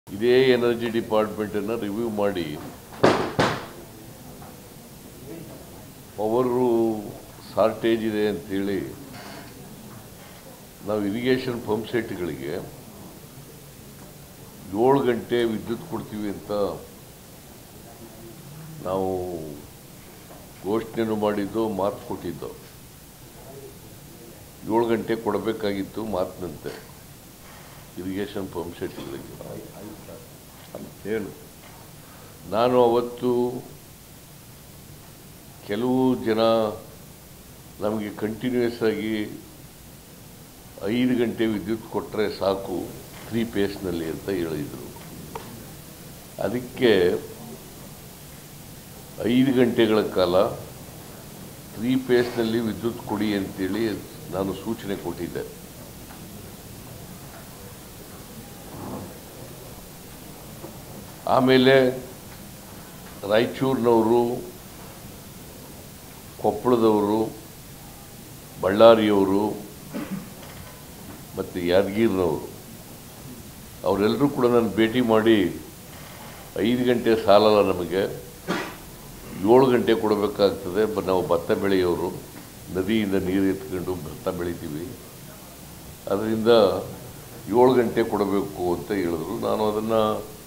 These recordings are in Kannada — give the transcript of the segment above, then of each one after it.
ಇದೇ ಎನರ್ಜಿ ಡಿಪಾರ್ಟ್ಮೆಂಟನ್ನು ರಿವ್ಯೂ ಮಾಡಿ ಪವರು ಶಾರ್ಟೇಜ್ ಇದೆ ಅಂತೇಳಿ ನಾವು ಇರಿಗೇಷನ್ ಪಂಪ್ ಸೆಟ್ಗಳಿಗೆ ಏಳು ಗಂಟೆ ವಿದ್ಯುತ್ ಕೊಡ್ತೀವಿ ಅಂತ ನಾವು ಘೋಷಣೆಯನ್ನು ಮಾಡಿದ್ದು ಮಾತು ಕೊಟ್ಟಿದ್ದು ಏಳು ಗಂಟೆ ಕೊಡಬೇಕಾಗಿತ್ತು ಮಾತಿನಂತೆ ಇರಿಗೇಷನ್ ಪಂಪ್ ಸೆಟ್ಗಳಿಗೆ ಹೇಳು ನಾನು ಅವತ್ತು ಕೆಲವು ಜನ ನಮಗೆ ಕಂಟಿನ್ಯೂಸ್ ಆಗಿ ಐದು ಗಂಟೆ ವಿದ್ಯುತ್ ಕೊಟ್ಟರೆ ಸಾಕು ತ್ರೀ ಪೇಸ್ನಲ್ಲಿ ಅಂತ ಹೇಳಿದರು ಅದಕ್ಕೆ ಐದು ಗಂಟೆಗಳ ಕಾಲ ತ್ರೀ ಪೇಸ್ನಲ್ಲಿ ವಿದ್ಯುತ್ ಕೊಡಿ ಅಂತೇಳಿ ನಾನು ಸೂಚನೆ ಕೊಟ್ಟಿದ್ದೆ ಆಮೇಲೆ ರಾಯಚೂರಿನವರು ಕೊಪ್ಪಳದವರು ಬಳ್ಳಾರಿಯವರು ಮತ್ತು ಯಾದಗಿರಿನವರು ಅವರೆಲ್ಲರೂ ಕೂಡ ನಾನು ಭೇಟಿ ಮಾಡಿ ಐದು ಗಂಟೆ ಸಾಲಲ್ಲ ನಮಗೆ ಏಳು ಗಂಟೆ ಕೊಡಬೇಕಾಗ್ತದೆ ಬ ನಾವು ಭತ್ತ ಬೆಳೆಯೋರು ನದಿಯಿಂದ ನೀರು ಎತ್ಕೊಂಡು ಭತ್ತ ಬೆಳಿತೀವಿ ಅದರಿಂದ ಏಳು ಗಂಟೆ ಕೊಡಬೇಕು ಅಂತ ಹೇಳಿದ್ರು ನಾನು ಅದನ್ನು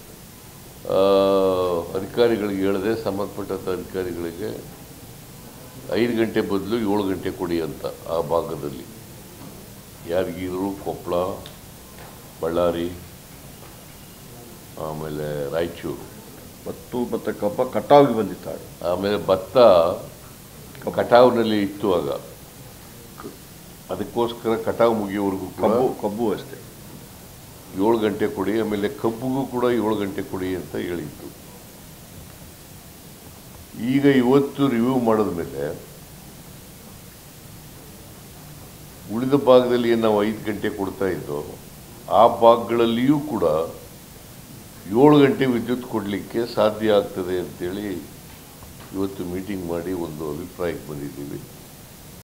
ಅಧಿಕಾರಿಗಳಿಗೆ ಹೇಳಿದೆ ಸಂಬಂಧಪಟ್ಟಂಥ ಅಧಿಕಾರಿಗಳಿಗೆ ಐದು ಗಂಟೆ ಬದಲು ಏಳು ಗಂಟೆ ಕೊಡಿ ಅಂತ ಆ ಭಾಗದಲ್ಲಿ ಯಾದಗಿರು ಕೊಪ್ಪಳ ಬಳ್ಳಾರಿ ಆಮೇಲೆ ರಾಯಚೂರು ಮತ್ತು ಮತ್ತೆ ಕಬ್ಬ ಕಟಾವಿಗೆ ಬಂದಿದ್ದಾರೆ ಆಮೇಲೆ ಭತ್ತ ಕಟಾವಿನಲ್ಲಿ ಇತ್ತು ಆಗ ಅದಕ್ಕೋಸ್ಕರ ಕಟಾವು ಮುಗಿಯೋವರೆಗೂ ಕೂಡ ಕಬ್ಬು ಕಬ್ಬು ಅಷ್ಟೇ ಏಳು ಗಂಟೆ ಕೊಡಿ ಆಮೇಲೆ ಕಬ್ಬಿಗೂ ಕೂಡ ಏಳು ಗಂಟೆ ಕೊಡಿ ಅಂತ ಹೇಳಿತ್ತು ಈಗ ಇವತ್ತು ರಿವ್ಯೂ ಮಾಡಿದ ಮೇಲೆ ಉಳಿದ ಭಾಗದಲ್ಲಿ ಏನು ನಾವು ಐದು ಗಂಟೆ ಕೊಡ್ತಾ ಇದ್ದೋ ಆ ಭಾಗಗಳಲ್ಲಿಯೂ ಕೂಡ ಏಳು ಗಂಟೆ ವಿದ್ಯುತ್ ಕೊಡಲಿಕ್ಕೆ ಸಾಧ್ಯ ಆಗ್ತದೆ ಅಂತೇಳಿ ಇವತ್ತು ಮೀಟಿಂಗ್ ಮಾಡಿ ಒಂದು ಅಭಿಪ್ರಾಯಕ್ಕೆ ಬಂದಿದ್ದೀವಿ